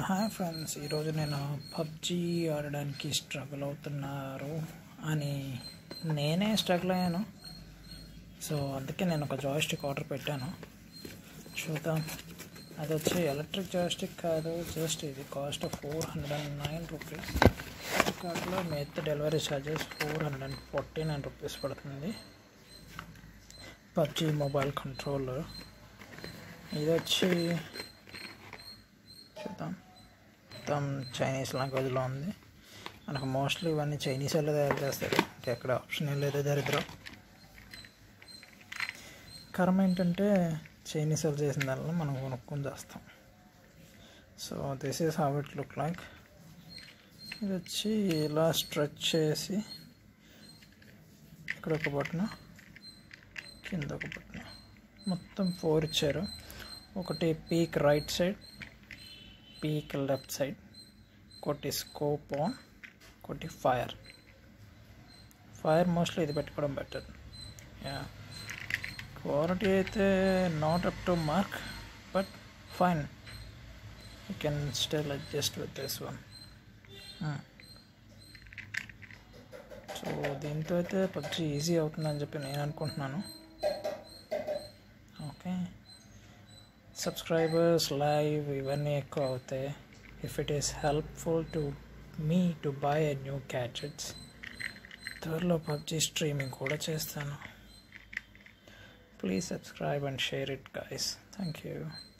hi friends ఈరోజు నేను PUBG ఆడడానికి స్ట్రగుల్ అవుతున్నారు అని నేనే స్ట్రగుల్ అయ్యాను సో అందుకే నేను ఒక జాయిస్టిక్ ఆర్డర్ పెట్టాను చూద్దాం అది వచ్చి ఎలక్ట్రిక్ జాయిస్టిక్ కాదు జస్ట్ ఇది cost four hundred and nine rupees ఫ్లిప్కార్ట్లో మిగతా delivery charges four hundred and forty nine rupees పడుతుంది పబ్జీ మొబైల్ కంట్రోలర్ ఇది వచ్చి చూద్దాం మొత్తం చైనీస్ లాంగ్వేజ్లో ఉంది మనకు మోస్ట్లీ ఇవన్నీ చైనీస్ వాళ్ళు తయారు చేస్తారు ఎక్కడ ఆప్షన్ ఏం లేదు దరిద్రం కర్మ ఏంటంటే చైనీస్ వాళ్ళు చేసిన దానిలో మనం కొనుక్కొని చేస్తాం so this is how it look like ఇది వచ్చి ఇలా స్ట్రెచ్ చేసి ఇక్కడ ఒక బటన్ కింద ఒక బటన్ మొత్తం ఫోర్ ఇచ్చారు ఒకటి peek right side peek left side ఒకటి స్కోప్ ఆన్ ఒకటి ఫైర్ ఫైర్ మోస్ట్లీ ఇది పెట్టుకోవడం బెటర్ యా క్వాలిటీ అయితే not up to mark but fine you can still adjust with this one so దీంతో అయితే పబ్జీ ఈజీ అవుతుందని చెప్పి నేను అనుకుంటున్నాను ఓకే సబ్స్క్రైబర్స్ లైవ్ ఇవన్నీ ఎక్కువ అవుతాయి if it is helpful to me to buy a new gadgets త్వరలో పబ్జీ స్ట్రీమింగ్ కూడా చేస్తాను please subscribe and share it guys thank you